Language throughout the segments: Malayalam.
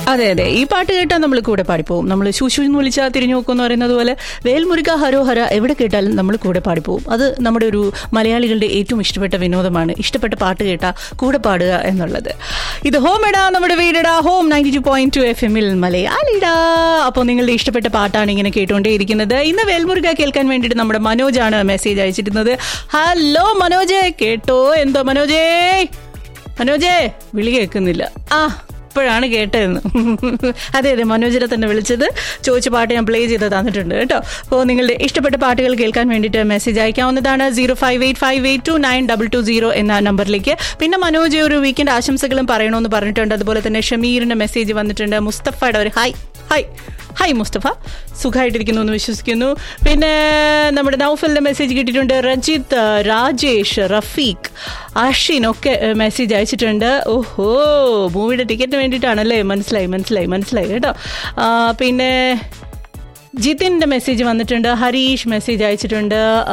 അതെ അതെ ഈ പാട്ട് കേട്ടാൽ നമ്മൾ കൂടെ പാടിപ്പോവും നമ്മൾ ശുശു എന്ന് വിളിച്ചാൽ തിരിഞ്ഞു നോക്കുമെന്ന് പറയുന്നത് പോലെ വേൽമുരുക ഹരോഹര എവിടെ കേട്ടാലും നമ്മൾ കൂടെ പാടിപ്പോവും അത് നമ്മുടെ ഒരു മലയാളികളുടെ ഏറ്റവും ഇഷ്ടപ്പെട്ട വിനോദമാണ് ഇഷ്ടപ്പെട്ട പാട്ട് കേട്ടാൽ കൂടെ പാടുക എന്നുള്ളത് ഇത് ഹോം എടാ നമ്മുടെ വീടെടാ home ninety two point two F എമ്മിൽ മലയാളിടാ അപ്പോൾ നിങ്ങളുടെ ഇഷ്ടപ്പെട്ട പാട്ടാണ് ഇങ്ങനെ കേട്ടുകൊണ്ടേയിരിക്കുന്നത് ഇന്ന് വേൽമുരുക കേൾക്കാൻ വേണ്ടിയിട്ട് നമ്മുടെ മനോജാണ് മെസ്സേജ് അയച്ചിരുന്നത് ഹലോ മനോജേ കേട്ടോ എന്തോ മനോജേ മനോജേ വിളി കേൾക്കുന്നില്ല ആ ഇപ്പോഴാണ് കേട്ടതെന്ന് അതെ അതെ മനോജിനെ തന്നെ വിളിച്ചത് ചോദിച്ച പാട്ട് ഞാൻ പ്ലേ ചെയ്ത് തന്നിട്ടുണ്ട് കേട്ടോ അപ്പോൾ നിങ്ങളുടെ ഇഷ്ടപ്പെട്ട പാട്ടുകൾ കേൾക്കാൻ വേണ്ടിയിട്ട് മെസ്സേജ് അയക്കാവുന്നതാണ് zero five eight five eight two nine double two zero എന്ന നമ്പറിലേക്ക് പിന്നെ മനോജ് ഒരു വീക്കെൻഡ് ആശംസകളും പറയണമെന്ന് പറഞ്ഞിട്ടുണ്ട് അതുപോലെ തന്നെ ഷമീറിന്റെ മെസ്സേജ് വന്നിട്ടുണ്ട് മുസ്തഫയുടെ ഒരു ഹായ് ഹായ് ഹായ് മുസ്തഫ സുഖമായിട്ടിരിക്കുന്നു എന്ന് വിശ്വസിക്കുന്നു പിന്നെ നമ്മുടെ നൗഫലിന്റെ മെസ്സേജ് കിട്ടിയിട്ടുണ്ട് റജിത്ത് രാജേഷ് റഫീഖ് അഷിൻ ഒക്കെ മെസ്സേജ് അയച്ചിട്ടുണ്ട് ഓഹോ മൂവിയുടെ ടിക്കറ്റിന് വേണ്ടിയിട്ടാണല്ലേ മനസ്സിലായി മനസ്സിലായി മനസ്സിലായി കേട്ടോ ആ, പിന്നെ ജിതിൻ്റെ മെസ്സേജ് വന്നിട്ടുണ്ട് ഹരീഷ് മെസ്സേജ് അയച്ചിട്ടുണ്ട് ആ,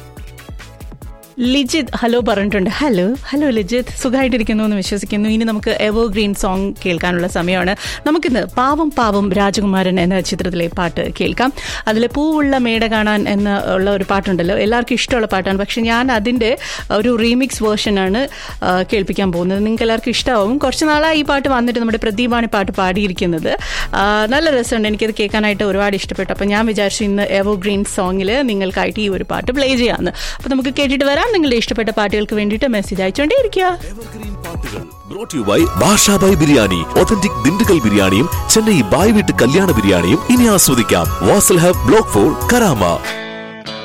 ലിജിത് ഹലോ പറഞ്ഞിട്ടുണ്ട് ഹലോ ഹലോ ലിജിത് സുഖമായിട്ടിരിക്കുന്നു എന്ന് വിശ്വസിക്കുന്നു ഇനി നമുക്ക് എവർ ഗ്രീൻ സോങ് കേൾക്കാനുള്ള സമയമാണ് നമുക്കിന്ന് പാവം പാവം രാജകുമാരൻ എന്ന ചിത്രത്തിലെ പാട്ട് കേൾക്കാം അതിൽ പൂവുള്ള മേട കാണാൻ എന്ന ഉള്ള ഒരു പാട്ടുണ്ടല്ലോ എല്ലാവർക്കും ഇഷ്ടമുള്ള പാട്ടാണ് പക്ഷെ ഞാൻ അതിൻ്റെ ഒരു റീമിക്സ് വേർഷനാണ് ആ, കേൾപ്പിക്കാൻ പോകുന്നത് നിങ്ങൾക്ക് എല്ലാവർക്കും ഇഷ്ടമാവും കുറച്ച് നാളായി ഈ പാട്ട് വന്നിട്ട് നമ്മുടെ പ്രദീപാണ് ഈ പാട്ട് പാടിയിരിക്കുന്നത് ആ, നല്ല രസമുണ്ട് എനിക്കത് കേൾക്കാനായിട്ട് ഒരുപാട് ഇഷ്ടപ്പെട്ടു അപ്പോൾ ഞാൻ വിചാരിച്ചു ഇന്ന് എവർ ഗ്രീൻ സോങ്ങിൽ നിങ്ങൾക്കായിട്ട് ഈ ഒരു പാട്ട് പ്ലേ ചെയ്യാമെന്ന് അപ്പോൾ നമുക്ക് കേട്ടിട്ട് വരാം നിങ്ങളുടെ ഇഷ്ടപ്പെട്ട പാട്ടുകൾക്ക് വേണ്ടിയിട്ട് മെസ്സേജ് അയച്ചുകൊണ്ടേയിരിക്കുക എവർഗ്രീൻ പാട്ടുകൾ brought you by Bashabhai biryani authentic Dindigul ബിരിയാണിയും ചെന്നൈ ബായ് വീട്ട് കല്യാണ ബിരിയാണിയും ഇനി ആസ്വദിക്കാം Vasal hub block four Karama